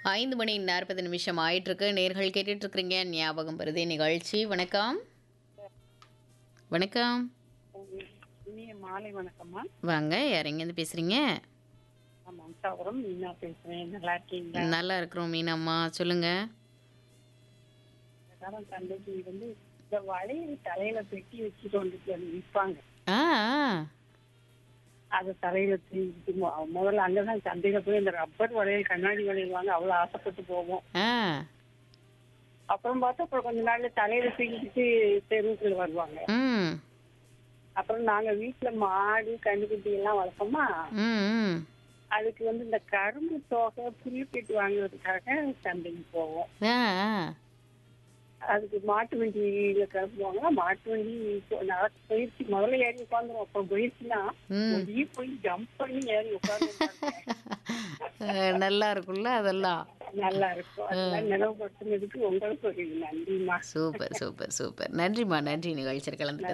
ஐந்து மணி நாற்பது நிமிஷம் ஆயிட்டிருக்கு நேர்கள் கேட்டுட்டு இருக்கிறீங்க ஞாபகம் வருதே நிகழ்ச்சி வணக்கம் வணக்கம் இனிய மாலை வணக்கம்மா வாங்க யார் எங்கேருந்து பேசுகிறீங்க நான் மம்சாபுரம் மீனா பேசுறேன் நல்லா இருக்கீங்களா நல்லா இருக்கிறோம் மீனம்மா சொல்லுங்க அதான் தந்தைக்கு வந்து இந்த வளையல் தலையில பெட்டி வச்சுட்டு வந்துட்டு அது விற்பாங்க ஆ அது தலையில தூக்கிட்டு மொ- முதல்ல அங்கதான் சந்தையில போய் இந்த ரப்பர் வளையல் கண்ணாடி வளையல் வாங்க அவ்வளவு ஆசைப்பட்டு போவோம் ஆ அப்புறம் பார்த்தா அப்புறம் கொஞ்ச நாள்ல தலையில தூக்கிட்டு தெருவுக்குள்ள வருவாங்க ம் அப்புறம் நாங்க வீட்டுல மாடு கண்ணுக்குட்டி எல்லாம் வளர்ப்போமா ம் ம் அதுக்கு வந்து இந்த கரும்பு தோகை புல்லுக்கட்டு வாங்குறதுக்காக சந்தைக்கு போவோம் ஆ ஆ. அதுக்கு மாட்டு வண்டியில கிளம்புவாங்க மாட்டு வண்டி இப்போ நடக்க போயிடுச்சு முதல்ல ஏறி உட்காந்துரும் அப்புறம் போயிடுச்சுன்னா ம் அப்படியே போய் ஜம்ப் பண்ணி ஏறி உட்காந்து அஹ், நல்லா இருக்கும்ல அதெல்லாம் நல்லா இருக்கும் அதெல்லாம் நினைவுபடுத்துனதுக்கு உங்களுக்கு ஒரு நன்றிமா சூப்பர் சூப்பர் சூப்பர் நன்றிம்மா நன்றி நிகழ்ச்சியில் கலந்துட்டு